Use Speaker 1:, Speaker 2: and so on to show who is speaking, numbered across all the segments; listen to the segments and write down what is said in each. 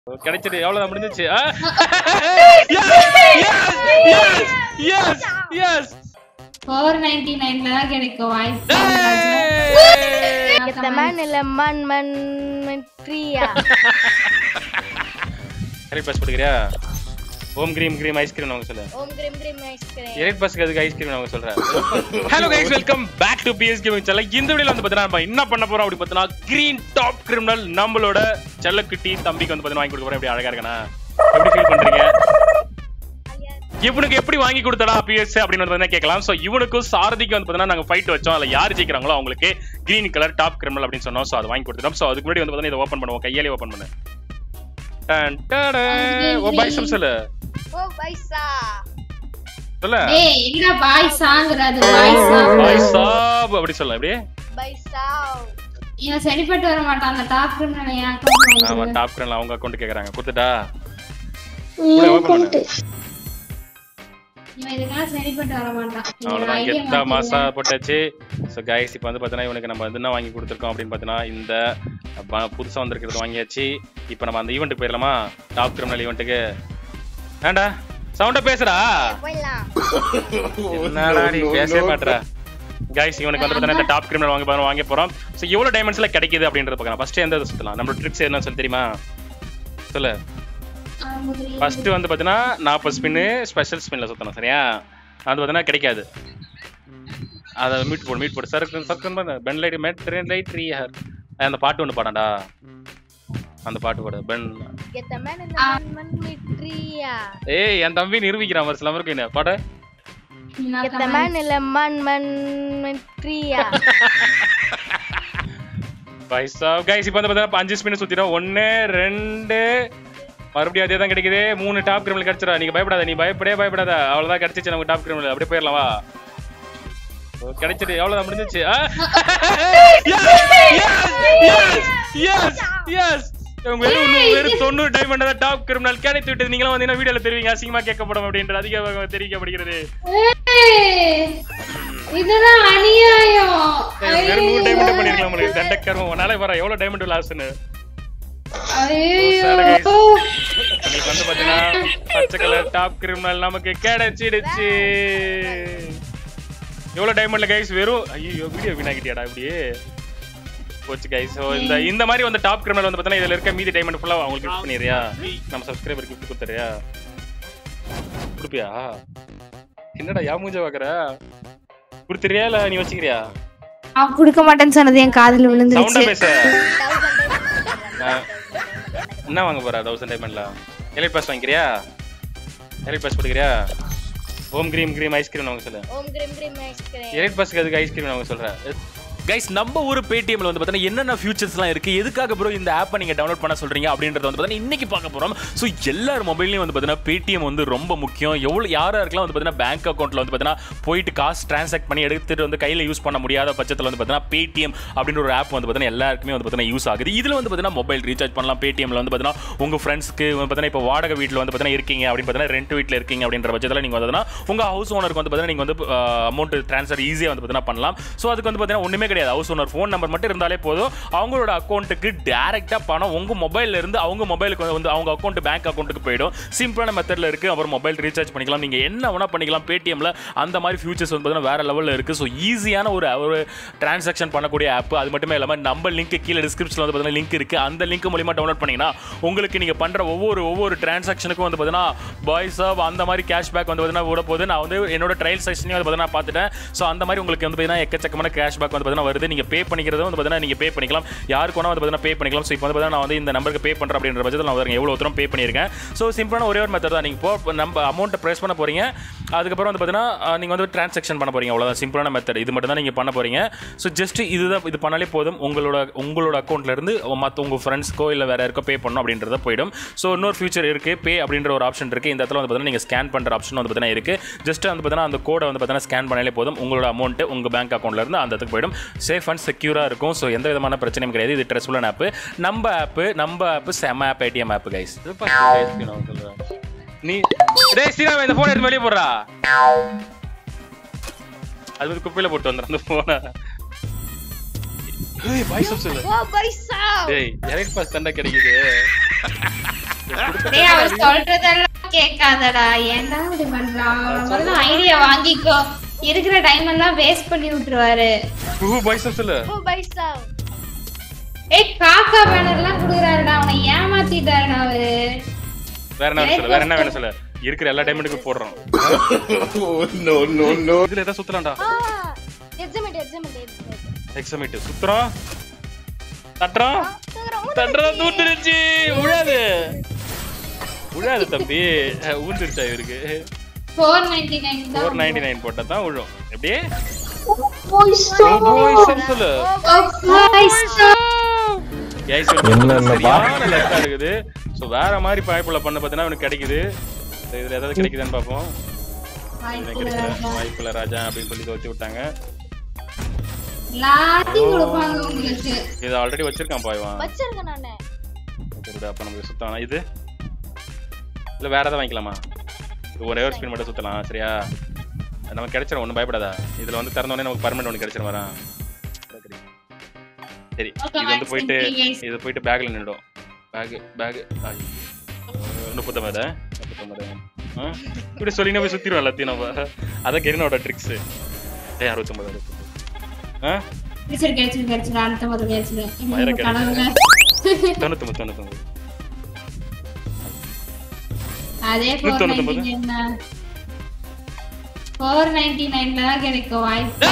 Speaker 1: கிடைச்சது எவ்வளவு முடிஞ்சிச்சு எஸ் எஸ்
Speaker 2: ஃபோர் நைன்டி நைன்ல தான் கிடைக்கும் voice
Speaker 3: Get the man in the man man man tree.
Speaker 1: Elite pass கொடுக்குறியா ஓம் கிரீம் கிரீம் ஐஸ்கிரீம் அவங்க சொல்லு
Speaker 3: Om grim grim ice cream.
Speaker 1: Elite பாஸ்க்கு அதுக்கு ஐஸ்கிரீம் அவங்க சொல்றேன் hello guys welcome back to PS gaming channel இந்த வீடியோல வந்து பார்த்தீங்கன்னா நம்ம என்ன பண்ண போறோம் அப்படி பார்த்தீங்கன்னா கிரீன் டாப் கிரிமினல் நம்மளோட செல்லக்குட்டி தம்பிக்கு வந்து பார்த்தீங்கன்னா வாங்கி கொடுக்க போறோம் எப்படி அழகா இருக்கனா எப்படி ஃபீல் பண்றீங்க இவனுக்கு எப்படி வாங்கி கொடுத்தடா பிஎஸ் அப்படின்னு வந்து பார்த்தீங்கன்னா கேட்கலாம் ஸோ இவனுக்கும் சாரதிக்கு வந்து பார்த்தீங்கன்னா நாங்கள் ஃபைட் வச்சோம் அதில் யார் ஜெயிக்கிறாங்களோ அவங்களுக்கு கிரீன் கலர் டாப் கிரிமினல் அப்படின்னு சொன்னோம் ஸோ அதை வாங்கி கொடுத்துட்டோம் ஸோ அதுக்கு முன்னாடி வந்து பார்த்தீங்கன்னா இதை ஓப்பன் பண்ணுவோம் கையாலே ஓப்பன் பண்ணு டன், டடன். ஓ பாய் சொல்லு
Speaker 3: Oh, Baisa.
Speaker 1: சொல்ல
Speaker 2: ஏய் எங்கடா பாய் சாங்கிறது பாய் சாங்
Speaker 1: பாய் சாப் அப்படி சொல்ல அப்படியே
Speaker 3: Baisa.
Speaker 2: இவன் சரிப்பட்டு வர மாட்டான் அந்த டாப் கிரிமினல் என்
Speaker 1: ஆமா
Speaker 2: அக்கௌண்ட்
Speaker 1: டாப் கிரன்ல அவங்க அக்கௌண்ட் கேக்குறாங்க கொடுத்துட்டா கூட open பண்ணு.
Speaker 2: இவன் இதுக்கெல்லாம் சரிப்பட்டு வர மாட்டான் இவன்
Speaker 1: அவ்வளவுதான்
Speaker 2: idea
Speaker 1: கெத்தா மாசா
Speaker 2: மாத்திடுவேன்.
Speaker 1: போட்டாச்சு ஸோ கைஸ் இப்போ வந்து பார்த்தீங்கன்னா இவனுக்கு நம்ம வந்து என்ன வாங்கி கொடுத்துருக்கோம் அப்படின்னு பார்த்தீங்கன்னா இந்த ப- புதுசா வந்திருக்கிறது வாங்கியாச்சு இப்போ நம்ம அந்த ஈவெண்ட்டுக்கு போயிடலாமா டாப் கிரிமினல் ஈவெண்ட்டுக்கு வேண்டா சவுண்டா பேசுடா
Speaker 3: போயிடலாம்
Speaker 1: என்னடா நீ பேசவே மாட்டற கைஸ் இவனுக்கு வந்து பார்த்தீங்கன்னா இந்த டாப் கிரிமினல் வாங்கி போறோம் வாங்க போறோம் ஸோ எவ்வளோ டைமண்ட்ஸ்ல கிடைக்குது அப்படின்றத பார்க்கலாம் ஃபர்ஸ்ட் எந்த இதை சுத்தலாம் நம்மளோட ட்ரிக்ஸ் என்ன சொல்லி தெரியுமா சொல்லு
Speaker 2: ஆ, முதல்ல
Speaker 1: ஃபர்ஸ்ட் வந்து பார்த்தீங்கன்னா நாற்பது ஸ்பின்னு ஸ்பெஷல் ஸ்பின்ல சுத்தணும் சரியா அது பார்த்தீங்கன்னா கிடைக்காது அதை மீட் போடு மீட் போடு சருக்கு சருக்கு pen light mat train light tree hair அந்த பாட்டு ஒன்று பாடண்டா அந்த பாட்டு பாடு pen
Speaker 3: Get the man in the man man man tree.
Speaker 1: ஏய் என் தம்பி நிரூபிக்கிறான் ஒரு சில இருக்கு என்ன பாடு
Speaker 2: நான்
Speaker 3: Get the man in the man man man tree.
Speaker 1: பைசா கைஸ் இப்போ வந்து பார்த்தீங்கன்னா அஞ்சு ஸ்பின் சுத்திடும் ஒன்று ரெண்டு மறுபடியும் அதே தான் கிடைக்குது மூணு டாப் கிரிமினல் கிடைச்சிடா நீங்க பயப்படாத நீ பயப்படவே பயப்படாத அவ்வளவுதான் கிடைச்சிச்சு நமக்கு டாப் கிரிமினல் அப்படியே போயிடலாம் வா ஓ, கிடைச்சது எவ்வளவுதான் முடிஞ்சிச்சு எஸ் எஸ் வெறும் இன்னும் வெறும் தொண்ணூறு டைமண்ட் தான் டாப் கிரிமினல் கிடைத்து விட்டது நீங்களும் வந்து வீடியோல தெரிவிங்க அசிங்கமா கேட்கப்படும் அப்படின்றது அதிக தெரிவிக்கப்படுகிறது
Speaker 2: ஏய், இதுதான் அநியாயம்
Speaker 1: ஏய், வெறும் நூறு டைமண்ட் பண்ணிருக்கலாம் உங்களுக்கு தண்டக்கர்மம் உன்னால வர எவ்வளவு டைமண்ட் லாஸ்ன்னு
Speaker 2: ஐயோ
Speaker 1: உங்களுக்கு வந்து பாத்தீங்கன்னா பச்சை கலர் டாப் கிரிமினல் நமக்கு கிடைச்சிடுச்சு எவ்வளவு டைமண்ட்ல கைஸ் வெறும் ஐயோ வீடியோ வீணாக்கிட்டியாடா இப்படியே போச்சு கைஸ் ஸோ இந்த இந்த மாதிரி வந்து டாப் கிரிமினல் வந்து பார்த்தீங்கன்னா இதுல இருக்க மீதி டைமண்ட் ஃபுல்லா அவங்களுக்கு கிஃப்ட் பண்ணிடுறியா நம்ம சப்ஸ்கிரைபர் கிஃப்ட் கொடுத்துறியா கொடுப்பியா என்னடா யா மூஞ்ச பாக்குற கொடுத்துறியா இல்ல நீ வச்சுக்கிறியா
Speaker 2: அவன் கொடுக்க மாட்டேன்னு சொன்னது என் காதுல
Speaker 1: சவுண்டா
Speaker 2: விழுந்துருச்சு
Speaker 1: பேச ஆ. என்ன வாங்க போற தௌசண்ட் டைமண்ட்ல எலைட் பாஸ் வாங்கிக்கிறியா எலைட் பாஸ் கொடுக்குறியா ஓம் கிரீம் கிரீம் ஐஸ்கிரீம் வாங்க சொல்லு
Speaker 3: Om grim grim ice cream.
Speaker 1: Elite பாஸ்க்கு அதுக்கு ஐஸ்கிரீம் வாங்க சொல்றேன்
Speaker 4: கைஸ் நம்ம ஊர் பேடிஎம்ல வந்து பார்த்தீங்கன்னா என்னென்ன ஃபியூச்சர்ஸ்லாம் இருக்கு எதுக்காக ப்ரோ இந்த ஆப்பை நீங்க டவுன்லோட் பண்ண சொல்றீங்க அப்படின்றத வந்து பார்த்தீங்கன்னா இன்னைக்கு பார்க்க போறோம் ஸோ எல்லார் மொபைல்லையும் வந்து பார்த்தீங்கன்னா பேடிஎம் வந்து ரொம்ப முக்கியம் எவ்வளோ யாரா இருக்கலாம் வந்து பார்த்தீங்கன்னா பேங்க் அக்கௌண்ட்ல வந்து பார்த்தீங்கன்னா போயிட்டு காசு டிரான்சாக்ட் பண்ணி எடுத்துட்டு வந்து கையில் யூஸ் பண்ண முடியாத பட்சத்தில் வந்து பார்த்தீங்கன்னா பேடிஎம் அப்படின்ற ஒரு ஆப் வந்து பார்த்தீங்கன்னா எல்லாருக்குமே வந்து பார்த்தீங்கன்னா யூஸ் ஆகுது இதில் வந்து பார்த்தீங்கன்னா மொபைல் ரீசார்ஜ் பண்ணலாம் பேடிஎம்ல வந்து பார்த்தீங்கன்னா உங்க ஃப்ரெண்ட்ஸ்க்கு வந்து பார்த்தீங்கன்னா இப்போ வாடகை வீட்டில் வந்து பார்த்தீங்கன்னா இருக்கீங்க அப்படின்னு பார்த்தீங்கன்னா ரெண்ட் வீட்டில் இருக்கீங்க அப்படின்ற பட்சத்தில் நீங்கள் வந்து உங்க ஹவுஸ் ஓனருக்கு வந்து பார்த்தீங்கன்னா நீங்கள் வந்து அமௌண்ட் ட்ரான்ஸ்ஃபர் ஈஸியாக வந்து பார்த்தீங்கன்னா பண்ணலாம் ஸோ அதுக்கு வந்து பார்த்தீங்கன்னா ஒன்றுமே கிடையாது ஹவுஸ் ஓனர் ஃபோன் நம்பர் மட்டும் இருந்தாலே போதும் அவங்களோட அக்கௌண்ட்டுக்கு டேரெக்டாக பணம் உங்கள் மொபைல்ல இருந்து அவங்க மொபைலுக்கு வந்து அவங்க அக்கௌண்ட் பேங்க் அக்கௌண்ட்டுக்கு போயிடும் சிம்பிளான மெத்தடில் இருக்குது அப்புறம் மொபைல் ரீசார்ஜ் பண்ணிக்கலாம் நீங்கள் என்ன வேணால் பண்ணிக்கலாம் பேடிஎம்ல அந்த மாதிரி ஃபியூச்சர்ஸ் வந்து பார்த்தீங்கன்னா வேற லெவலில் இருக்குது ஸோ ஈஸியான ஒரு ஒரு டிரான்சாக்ஷன் பண்ணக்கூடிய ஆப் அது மட்டுமே இல்லாமல் நம்ம லிங்க் கீழே டிஸ்கிரிப்ஷனில் வந்து பார்த்தீங்கன்னா லிங்க் இருக்குது அந்த லிங்க் மூலியமாக டவுன்லோட் பண்ணீங்கன்னா உங்களுக்கு நீங்கள் பண்ணுற ஒவ்வொரு ஒவ்வொரு டிரான்சாக்ஷனுக்கும் வந்து பார்த்தீங்கன்னா பாய்ஸ் ஆஃப் அந்த மாதிரி கேஷ்பேக் வந்து பார்த்தீங்கன்னா விட போது நான் வந்து என்னோட ட்ரையல் செஷனையும் வந்து பார்த்தீங்கன்னா பார்த்துட்டேன் ஸோ அந்த மாதிரி உங்களுக்கு வந்து பார்த்தீங்கன்னா எக்கச்சக்கமான கேஷ்பேக் வந்து பார்த்தீங்கன்னா வருது நீங்கள் பே பண்ணிக்கிறதும் வந்து பார்த்தீங்கன்னா நீங்கள் பே பண்ணிக்கலாம் யாருக்கு வேணா வந்து பார்த்தீங்கன்னா பே பண்ணிக்கலாம் ஸோ இப்போ வந்து பார்த்தீங்கன்னா நான் வந்து இந்த நம்பருக்கு பே பண்ணுறேன் அப்படின்ற பட்சத்தில் நான் வந்து எவ்வளோ தூரம் பே பண்ணியிருக்கேன் ஸோ சிம்பிளான ஒரே ஒரு மெத்தட் தான் நீங்கள் போ நம்ம அமௌண்ட்டை ப்ரெஸ் பண்ண போகிறீங்க அதுக்கப்புறம் வந்து பார்த்தீங்கன்னா நீங்கள் வந்து டிரான்சாக்ஷன் பண்ண போகிறீங்க அவ்வளோதான் சிம்பிளான மெத்தட் இது மட்டும் தான் நீங்கள் பண்ண போகிறீங்க ஸோ ஜஸ்ட் இதுதான் இது பண்ணாலே போதும் உங்களோட உங்களோட அக்கௌண்ட்ல இருந்து மற்ற உங்கள் ஃப்ரெண்ட்ஸ்க்கோ இல்லை வேற யாருக்கோ பே பண்ணணும் அப்படின்றத போயிடும் ஸோ இன்னொரு ஃபியூச்சர் இருக்குது பே அப்படின்ற ஒரு ஆப்ஷன் இருக்குது இந்த இடத்துல வந்து பார்த்தீங்கன்னா நீங்கள் ஸ்கேன் பண்ணுற ஆப்ஷன் வந்து பார்த்தீங்கன்னா இருக்குது ஜஸ்ட் வந்து பார்த்தீங்கன்னா அந்த கோடை வந்து பார்த்தீங்கன்னா ஸ்கேன் பண்ணாலே போதும் உங்களோட அமௌண்ட் உங்கள் பேங்க் அக்கௌண்ட்ல இருந்து அந்த இடத்துக்கு போயிடும் சேஃப் அண்ட் செக்யூராக இருக்கும் ஸோ எந்த விதமான பிரச்சனையும் கிடையாது இது ட்ரெஸ்ஃபுல்லான ஆப் நம்ம ஆப் நம்ம ஆப் செம ஆப் ஏடிஎம் ஆப் கைஸ்
Speaker 1: நீ டேய் ஸ்ரீராம் இந்த போன் எடுத்து வெளியே போடுறா அது வந்து குப்பையில போட்டு வந்துடும் அந்த போனை ஏய் பாய் சொல்லு
Speaker 3: Oh, Baisa.
Speaker 1: டேய் எலைட் பாஸ் தண்டை கிடைக்குது
Speaker 2: டேய் அவர் சொல்றதெல்லாம் கேட்காதடா ஏன்டா இப்படி பண்றான் முதல்ல ஐடியா வாங்கிக்கோ இருக்கிற டைம் எல்லாம் வேஸ்ட் பண்ணி விட்டுருவாரு
Speaker 1: ஊ பைசப் சொல்லு
Speaker 3: ஓ பைசா
Speaker 2: ஏய் காக்கா பேனர்லாம் குடுக்குறாருடா அவனை ஏமாத்திட்டாருடா அவரு
Speaker 1: வேற என்ன வேணும் சொல்லு வேற என்ன வேணும் சொல்லு இருக்கிற எல்லா டைமண்டுக்கும் போடுறோம்
Speaker 5: no, no, no.
Speaker 1: இதுல ஏதாவது சுத்தலாம்டா
Speaker 3: ஆ எக்ஸாமிட் எக்ஸாமிட்
Speaker 1: எக்ஸாமிட் சுத்துறோம் தட்டுறோம் தட்டுறோம் தூட்டுருச்சு உழாது உழாது தம்பி அஹ், ஊந்துருச்சா இவருக்கு
Speaker 2: four ninety nine
Speaker 1: four ninety nine போட்டா தான் விழும் எப்படியே சொல்லு Guys, இவனுக்கு
Speaker 5: என்னென்ன
Speaker 1: சரியான luck ஆ இருக்குது ஸோ வேற மாதிரி பாய்ப்புல பண்ண பார்த்தீங்கன்னா அவனுக்கு கிடைக்குது So, இதுல ஏதாவது கிடைக்குதான்னு பார்ப்போம் இது கிடைக்கல வாய்ப்புல ராஜா அப்படின்னு சொல்லி வச்சு விட்டாங்க
Speaker 2: எல்லாத்தையும் கொடுப்பாங்க உங்களுக்கு
Speaker 1: இது ஆல்ரெடி வச்சிருக்கான் பாய்வான்
Speaker 3: வச்சிருக்கேன் நானு
Speaker 1: சரி அப்ப நம்ம சுத்தலாம் இது இல்ல வேற ஏதாவது வாங்கிக்கலாமா இது ஒரே ஒரு ஸ்பின் மட்டும் சுத்தலாம் சரியா நமக்கு கிடைச்சிரும் ஒன்றும் பயப்படாதா இதுல வந்து திறந்த உடனே நமக்கு பர்மனெண்ட் ஒன்று கிடைச்சிரும் வரான் சரி இது வந்து போயிட்டு இது போயிட்டு பேக்ல நின்றுடும் பேக் பேக் முப்பத்தொம்பது முப்பத்தொம்பது ஆ இப்படி சொல்லி போய் சுத்திடுவோம் எல்லாத்தையும் நம்ம அதான் கெரினோட ட்ரிக்ஸ் ஏ அறுபத்தொம்பது அறுபத்தொம்பது ஆ
Speaker 2: கிடைச்சிரு கிடைச்சிரு கிடைச்சிரு அடுத்த முறை கிடைச்சிரு
Speaker 1: மயிரை
Speaker 2: இன்னும் கடவுளே
Speaker 1: தொண்ணூத்தொம்பது தொண்ணூத்தொம்பது
Speaker 2: அதே
Speaker 1: நூத்தி
Speaker 2: ஃபோர்
Speaker 1: தொண்ணூத்தொன்பது.
Speaker 2: நைன்டி நைன் தான் ஃபோர் நைன்டி நைன்ல தான் கிடைக்கும் வாய்ப்பு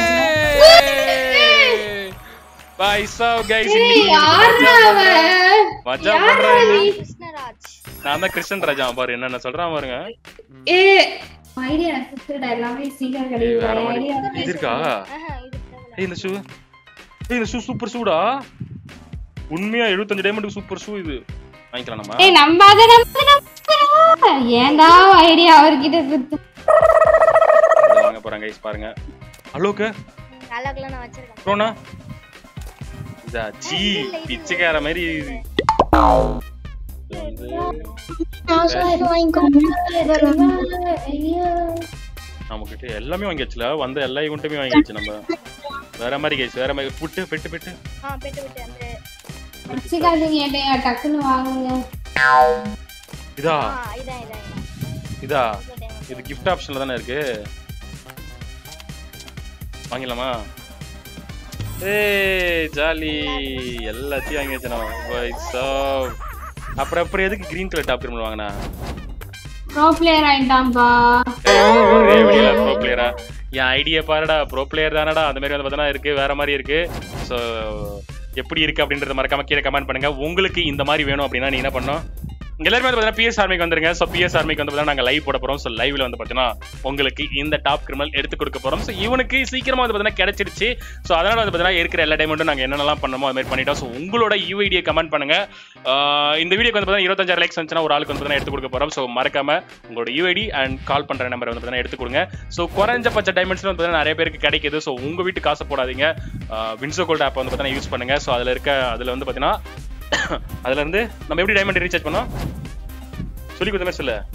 Speaker 1: பாய் சாவ் கைஸ்
Speaker 2: ஏய், யார்ரா அவன்?
Speaker 1: மஜா
Speaker 2: யார்ரா
Speaker 1: பண்றான்
Speaker 2: நீ?
Speaker 3: கிருஷ்ணராஜ்
Speaker 1: நான் தான் கிருஷ்ணன் ராஜா பாரு என்னென்ன சொல்றான் பாருங்க
Speaker 2: ஏய், ஐடியா சுத்துடா, எல்லாமே சீக்கிரம்
Speaker 1: ஏய், வேற
Speaker 2: கிடைக்குது.
Speaker 1: மாதிரி
Speaker 2: ஐடியா
Speaker 1: இது இருக்கா
Speaker 3: ஆஹா இது தேவையில்ல.
Speaker 1: ஏய் இந்த ஷூ ஏய் இந்த ஷூ சூப்பர் ஷூடா உண்மையா 75 டைமண்டுக்கு சூப்பர் ஷூ இது வாங்கிக்கலாம் நம்ம
Speaker 2: ஏய், நம்பாத, நம்பாத, நம்பாத. ஏன்டா ஐடியா அவர்கிட்ட குத்து
Speaker 1: இதை வாங்க போறாங்க கைஸ் பாருங்க அலோக்கு
Speaker 3: ம், அழகுலாம் நான் வச்சிருக்கேன்
Speaker 1: ப்ரோனா இதா ஜி பிச்சைக்கார மாதிரி இது வந்து
Speaker 2: ஐயோ.
Speaker 1: நம்மகிட்ட எல்லாமே வாங்கியாச்சுல வந்த எல்லா ஈவெண்ட்டுமே வாங்கியாச்சு நம்ம வேற மாதிரி கைஸ் வேற மாதிரி புட்டு பெட்டு பெட்டு
Speaker 3: ஆ பெட்டு பெட்டு அந்த
Speaker 2: வச்சுக்காதீங்க ஏட்டையா, டக்குன்னு வாங்குங்க
Speaker 1: இதா
Speaker 3: ஆ இதான் இதான் இதான்
Speaker 1: இதா
Speaker 3: இவ்வளோ time.
Speaker 1: இது கிஃப்ட் ஆப்ஷன்ல தானே இருக்கு வாங்கிடலாமா ஏய் ஜாலி எல்லாத்தையும் வாங்கி வச்சு நம்ம Boys, so, அப்புறம் அப்புறம் எதுக்கு கிரீன் கலர் டாப் கிரிமினல் வாங்கினா
Speaker 2: ப்ரோ பிளேயர் ஆயிட்டான்பா
Speaker 1: ஒரே வழியில ப்ரோ பிளேயரா என் ஐடியா பாருடா ப்ரோ பிளேயர் தானடா அந்த மாதிரி வந்து பார்த்தீங்கன்னா இருக்கு வேற மாதிரி இருக்கு ஸோ எப்படி இருக்கு அப்படின்றத மறக்காம கீழே கமெண்ட் பண்ணுங்க உங்களுக்கு இந்த மாதிரி வேணும் அப்படின்னா நீ என்ன பண்ணணும் இங்க எல்லாருமே வந்து பார்த்தீங்கன்னா பிஎஸ் ஆர்மிக்கு வந்துருங்க ஸோ பிஎஸ் ஆர்மிக்கு வந்து பார்த்தீங்கன்னா நாங்கள் லைவ் போட போறோம் ஸோ லைவ்ல வந்து பார்த்தீங்கன்னா உங்களுக்கு இந்த டாப் கிரிமினல் எடுத்து கொடுக்க போறோம் ஸோ இவனுக்கு சீக்கிரமா வந்து பார்த்தீங்கன்னா கிடைச்சிருச்சு ஸோ அதனால வந்து பார்த்தீங்கன்னா இருக்கிற எல்லா டைமண்டும் நாங்கள் என்னென்னலாம் பண்ணமோ அது மாதிரி பண்ணிட்டோம் ஸோ உங்களோட யூஐடியை கமெண்ட் பண்ணுங்க ஆஹ் இந்த வீடியோக்கு வந்து பார்த்தீங்கன்னா இருபத்தஞ்சாயிரம் லைக்ஸ் வந்துச்சுன்னா ஒரு ஆளுக்கு வந்து பார்த்தீங்கன்னா எடுத்து கொடுக்க போறோம் ஸோ மறக்காம உங்களோட யூஐடி அண்ட் கால் பண்ற நம்பர் வந்து பார்த்தீங்கன்னா எடுத்து கொடுங்க ஸோ குறைஞ்சபட்ச டைமண்ட்ஸ்ல வந்து பார்த்தீங்கன்னா நிறைய பேருக்கு கிடைக்குது ஸோ உங்க வீட்டு காசு போடாதீங்க வின்சோ கோல்ட் ஆப் வந்து பார்த்தீங்கன்னா யூஸ் பண்ணுங்க ஸோ அதில் இருக்க அதில் வந்து பார்த்தீங்கன்னா அதுல இருந்து நம்ம எப்படி டைமண்ட் ரீசார்ஜ் பண்ணோம் சொல்லி கொடுத்த மாதிரி சொல்லு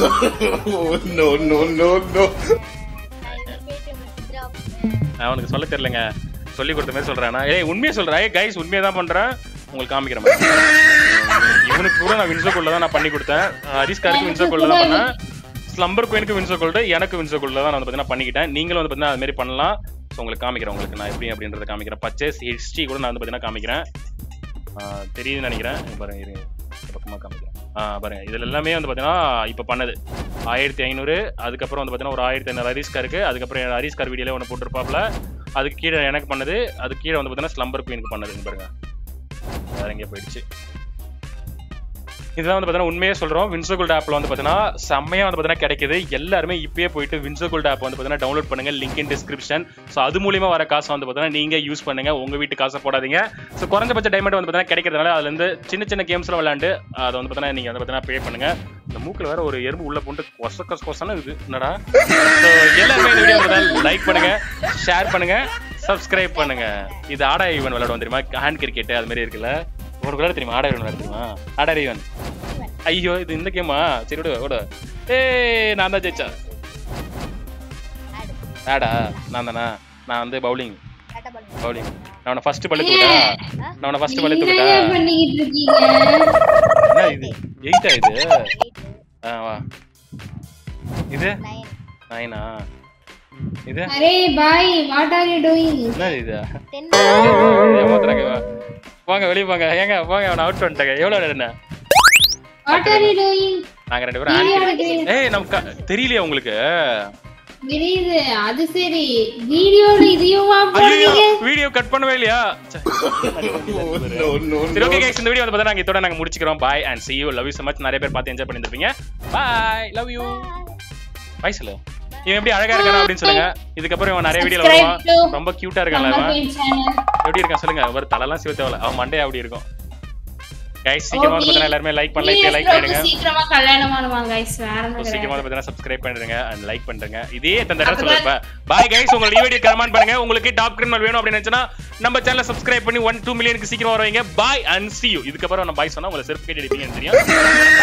Speaker 5: Oh, no, no, no, no.
Speaker 3: நான் இந்த பேடிஎம் withdraw
Speaker 1: நான் உனக்கு சொல்ல தெரியலங்க சொல்லி கொடுத்த மாதிரி சொல்றேன் நான் ஏய் உண்மையை சொல்றேன் ஏய் கைஸ் உண்மையை தான் பண்றேன் உங்களுக்கு காமிக்கிறேன் பாருங்க. இவனுக்கு கூட நான் வின்சோ கோல்ல தான் நான் பண்ணி கொடுத்தேன் ஹரிஸ்காருக்கு வின்சோ கோல்ல தான் பண்ணேன் ஸ்லம்பர் குயினுக்கு வின்சோ கோல்டு எனக்கு வின்சோ கோல்ல தான் நான் வந்து பார்த்தீங்கன்னா பண்ணிக்கிட்டேன் நீங்களும் வந்து பார்த்தீங்கன்னா அது மாதிரி பண்ணலாம் ஸோ உங்களுக்கு காமிக்கிறேன் உங்களுக்கு நான் எப்படி அப்படின்றத காமிக்கிறேன் பர்ச்சேஸ் ஹிஸ்ட்ரி கூட நான் வந்து பார்த்தீங்கன்னா காமிக்கிறேன் ஆஹ் தெரியுதுன்னு நினைக்கிறேன் இங்க பாருங்க இருங்க இந்த பக்கமா காமிக்கிறேன் ஆ பாருங்க இதுல எல்லாமே வந்து பார்த்தீங்கன்னா இப்போ பண்ணது ஆயிரத்தி ஐநூறு அதுக்கப்புறம் வந்து பார்த்தீங்கன்னா ஒரு ஆயிரத்தி ஐநூறு ஹரிஸ்கார் இருக்கு அதுக்கப்புறம் என் ஹரிஸ்கார் வீடியோல ஒன்று போட்டிருப்பாப்ல அதுக்கு கீழே எனக்கு பண்ணது அதுக்கு கீழே வந்து பார்த்தீங்கன்னா ஸ்லம்பர் குயினுக்கு பண்ணது இங்க பாருங்க வேற எங்கேயோ போயிடுச்சு இதெல்லாம் வந்து பார்த்தீங்கன்னா உண்மையே சொல்றோம் வின்சோ கோல்ட் ஆப்ல வந்து பார்த்தீங்கன்னா செம்மையா வந்து பார்த்தீங்கன்னா கிடைக்குது எல்லாருமே இப்பயே போயிட்டு வின்சோ கோல்ட் ஆப் வந்து பார்த்தீங்கன்னா டவுன்லோட் பண்ணுங்க லிங்க் இன் டிஸ்கிரிப்ஷன் ஸோ அது மூலியமா வர காசை வந்து பார்த்தீங்கன்னா நீங்க யூஸ் பண்ணுங்க உங்க வீட்டு காசை போடாதீங்க ஸோ குறைஞ்சபட்ச டைமண்ட் வந்து பார்த்தீங்கன்னா கிடைக்கிறதுனால அதுல இருந்து சின்ன சின்ன கேம்ஸ்லாம் விளையாண்டு அதை வந்து பார்த்தீங்கன்னா நீங்க வந்து பார்த்தீங்கன்னா பே பண்ணுங்க இந்த மூக்கில் வேற ஒரு எறும்பு உள்ள போட்டு கொச கொச கொசன்னு இது என்னடா ஸோ எல்லாருமே இந்த வீடியோ லைக் பண்ணுங்க ஷேர் பண்ணுங்க சப்ஸ்கிரைப் பண்ணுங்க இது ஆடா ஈவன் விளையாடுவோம் தெரியுமா ஹேண்ட் கிரிக்கெட் அது மாதிரி இருக்குல்ல உனக்கு விளையாட தெரியுமா ஆடா ஈவன் விளையாட தெரியுமா ஆடா ஈவன் ஐயோ இது இந்த கேமா சரி விடு விடு ஏய் நான் தான் ஜெயிச்சா ஆடா நான் தானா நான் வந்து பவுலிங்
Speaker 3: டாட்டா பால்
Speaker 1: பவுலிங் நான் உன்னை ஃபர்ஸ்ட் பழுத்து விட்டா நான் உன்னை ஃபர்ஸ்ட் பழுத்து விட்டா
Speaker 2: என்னங்க பண்ணிக்கிட்டு இருக்கீங்க
Speaker 1: என்ன என்ன இது எயிட்டா இது
Speaker 3: எயிட்
Speaker 1: ஆ வா இது
Speaker 3: நைன்
Speaker 1: நைனா இது
Speaker 2: அரே பாய் வாட் ஆர் யூ டூயிங்
Speaker 1: என்ன இது
Speaker 3: டென்
Speaker 1: ஏமாத்துறாங்க வா. போங்க வெளிய போங்க ஏங்க போங்க அவனை அவுட் பண்ணிட்டாங்க எவ்வளவு என்ன
Speaker 2: வாட் ஆர் யூ டூயிங்
Speaker 1: நாங்க ரெண்டு பேரும்
Speaker 2: வீடியோ
Speaker 1: ஆன்டி-
Speaker 2: எடுக்கிறீங்க
Speaker 1: ஏய் நமக்கு தெரியலையா உங்களுக்கு
Speaker 2: தெரியுது அது சரி வீடியோல இதையுமா
Speaker 1: ஐயோ
Speaker 2: போடுறீங்க
Speaker 1: வீடியோ கட் பண்ணவே இல்லையா ச்சே.
Speaker 5: no, no,
Speaker 1: சரி ஓகே
Speaker 5: no.
Speaker 1: கைஸ் இந்த வீடியோ வந்து பார்த்தா நாங்க இதோட நாங்க முடிச்சுக்கிறோம் bye and see you love you so much நிறைய பேர் பார்த்து என்ஜாய் பண்ணிருப்பீங்க பாய் லவ் யூ பாய் சொல்லு இவன் எப்படி அழகா இருக்கானா அப்படின்னு சொல்லுங்க இதுக்கப்புறம் இவன் நிறைய வீடியோல
Speaker 2: Subscribe
Speaker 1: வருவான்
Speaker 2: to
Speaker 1: ரொம்ப கியூட்டா இருக்கான்ல
Speaker 2: நம்ம
Speaker 1: இவன்
Speaker 2: சேனல்
Speaker 1: எப்படி இருக்கான் சொல்லுங்க ஒரு தலைலாம் சிவ தேவல அவன் மண்டையா அப்படி இருக்கும் கைஸ் சீக்கிரமா வந்து பார்த்தா எல்லாருமே லைக் பண்ணலாம் இப்போ லைக் பண்ணிடுங்க
Speaker 2: சீக்கிரமா கல்யாணம் பண்ணுவாங்க guys வேற ஒண்ணும்
Speaker 1: சீக்கிரமா
Speaker 2: கிடையாது
Speaker 1: வந்து பார்த்தா சப்ஸ்கிரைப் பண்ணிடுங்க அண்ட் லைக் பண்ணுங்க இதே தந்த இடம் சொல்லுப்ப பாய் கைஸ் உங்க வீடியோ கமெண்ட் பண்ணுங்க உங்களுக்கு டாப் கிரிமினல் வேணும் அப்படின்னு நினைச்சா நம்ம சேனலை சப்ஸ்கிரைப் பண்ணி ஒன் டூ மில்லியனுக்கு சீக்கிரம் வருவீங்க பாய் அண்ட் see you இதுக்கப்புறம் நான் பாய் சொன்னா உங்களை செருப்பு கேட்டு அடிப்பீங்கன்னு தெரியும்